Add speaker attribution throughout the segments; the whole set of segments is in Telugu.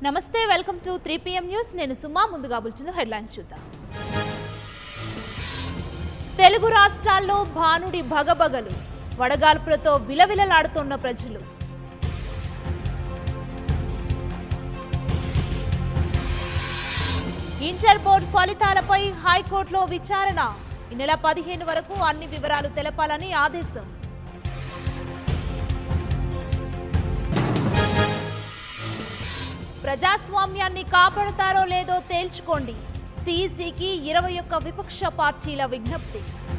Speaker 1: నమస్తే welcome to three PM news నేను సుమా ముందుగా బుల్చిన హెడ్లైన్స్ చూద్దాం తెలుగు రాష్ట్రాల్లో భానుడి భగభగలు వడగాల్పులతో విలవిలలాడుతున్న ప్రజలు ఇంటర్ బోర్డు ఫలితాలపై హైకోర్టులో విచారణ ఈ నెల పదిహేను వరకు అన్ని వివరాలు తెలపాలని ఆదేశం ప్రజాస్వామ్యాన్ని కాపాడతారో లేదో తేల్చుకోండి సిఈసికి ఇరవై ఒక్క విపక్ష పార్టీల విజ్ఞప్తి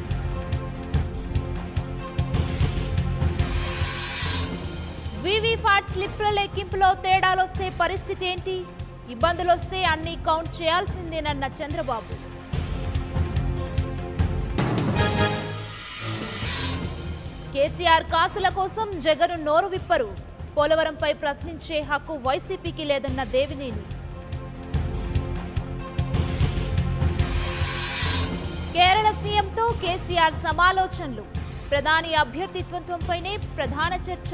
Speaker 1: వీవీఫాట్ స్లిప్ల లెక్కింపులో తేడాలొస్తే పరిస్థితి ఏంటి ఇబ్బందులొస్తే అన్ని కౌంట్ చేయాల్సిందేనన్న చంద్రబాబు కేసీఆర్ కాసుల కోసం జగన్ నోరు విప్పరు పోలవరంపై ప్రశ్నించే హక్కు వైసీపీకి లేదన్న దేవినేని కేరళ సీఎంతో కేసీఆర్ సమాలోచనలు ప్రధాని అభ్యర్థిత్వంపైనే ప్రధాన చర్చ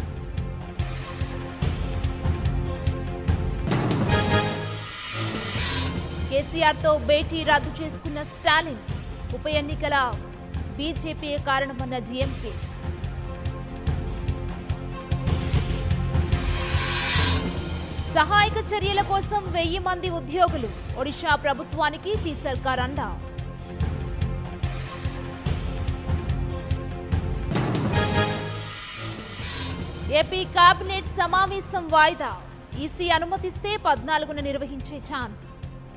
Speaker 1: కేసీఆర్తో భేటీ రద్దు చేసుకున్న స్టాలిన్ ఉప ఎన్నికల బీజేపీ కారణమన్న డీఎంకే సహాయక చర్యల కోసం వెయ్యి మంది ఉద్యోగులు ఒడిషా ప్రభుత్వానికి టీ సర్కార్ అండా ఏపీ కేబినెట్ సమావేశం వాయిదా ఈసీ అనుమతిస్తే పద్నాలుగున నిర్వహించే ఛాన్స్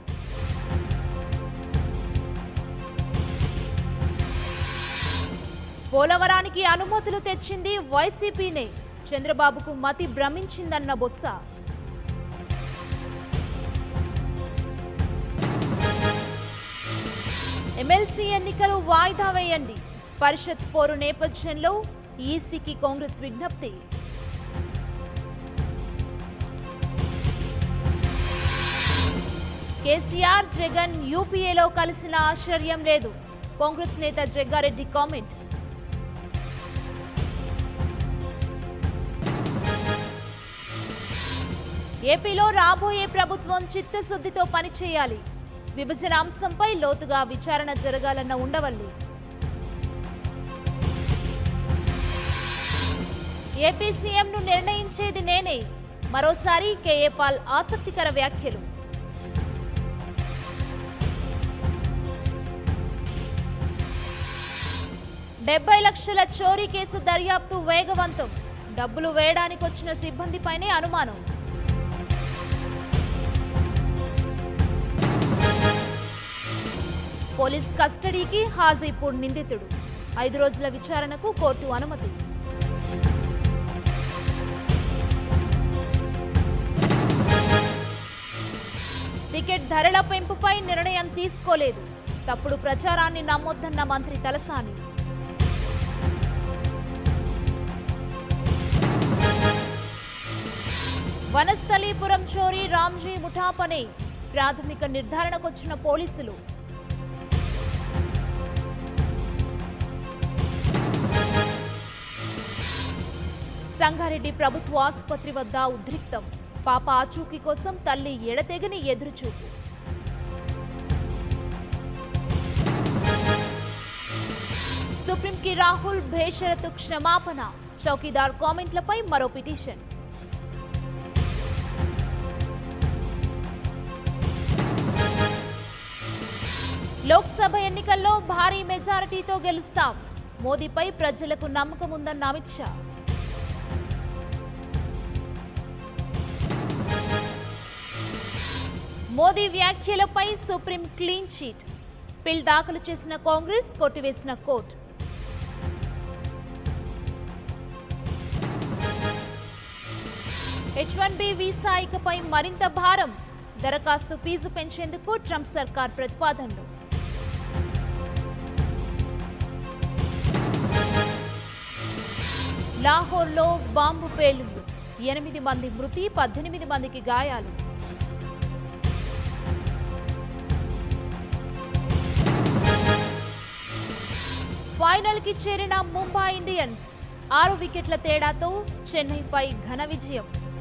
Speaker 1: పోలవరానికి అనుమతులు తెచ్చింది వైసీపీనే చంద్రబాబుకు మతి భ్రమించిందన్న బొత్స ఎమ్మెల్సీ ఎన్నికలు వాయిదా వేయండి పరిషత్ పోరు నేపథ్యంలో ఈసీకి కాంగ్రెస్ విజ్ఞప్తి కేసీఆర్ జగన్ యూపీఏలో కలిసిన ఆశ్చర్యం లేదు కాంగ్రెస్ నేత జగ్గారెడ్డి కామెంట్ ఏపీలో రాబోయే ప్రభుత్వం చిత్తశుద్ధితో పనిచేయాలి విభజన అంశంపై లోతుగా విచారణ జరగాలన్న ఉండవల్లి ఏపీ సీఎంను నిర్ణయించేది నేనే మరోసారి కేఏ పాల్ ఆసక్తికర వ్యాఖ్యలు డెబ్బై లక్షల చోరీ కేసు దర్యాప్తు వేగవంతం డబ్బులు వేయడానికి వచ్చిన సిబ్బందిపైనే అనుమానం పోలీస్ కస్టడీకి హాజీపూర్ నిందితుడు ఐదు రోజుల విచారణకు కోర్టు అనుమతి టికెట్ ధరల పెంపుపై నిర్ణయం తీసుకోలేదు తప్పుడు ప్రచారాన్ని నమ్మొద్దన్న మంత్రి తలసాని వనస్థలీపురం చోరీ రామ్జీ ముఠాపనే ప్రాథమిక నిర్ధారణకొచ్చిన పోలీసులు సంగారెడ్డి ప్రభుత్వ ఆసుపత్రి వద్ద ఉద్రిక్తం పాప ఆచూకీ కోసం తల్లి ఎడతెగని ఎదురుచూపు సుప్రీంకి రాహుల్ భేషరతు క్షమాపణ చౌకీదార్ కామెంట్లపై మరో పిటిషన్ లోక్సభ ఎన్నికల్లో భారీ మెజారిటీతో గెలుస్తాం మోదీపై ప్రజలకు నమ్మకం ఉందన్న అమిత్ షా మోదీ వ్యాఖ్యలపై సుప్రీం క్లీన్ చీట్ పిల్ దాఖలు చేసిన కాంగ్రెస్ కొట్టివేసిన court H one B visa ఇకపై మరింత భారం దరఖాస్తు ఫీజు పెంచేందుకు ట్రంప్ సర్కార్ ప్రతిపాదనలు లాహోర్లో బాంబు పేలుళ్లు ఎనిమిది మంది మృతి పద్దెనిమిది మందికి గాయాలు ఫైనల్ కి చేరిన ముంబై ఇండియన్స్ ఆరు వికెట్ల తేడాతో చెన్నైపై ఘన విజయం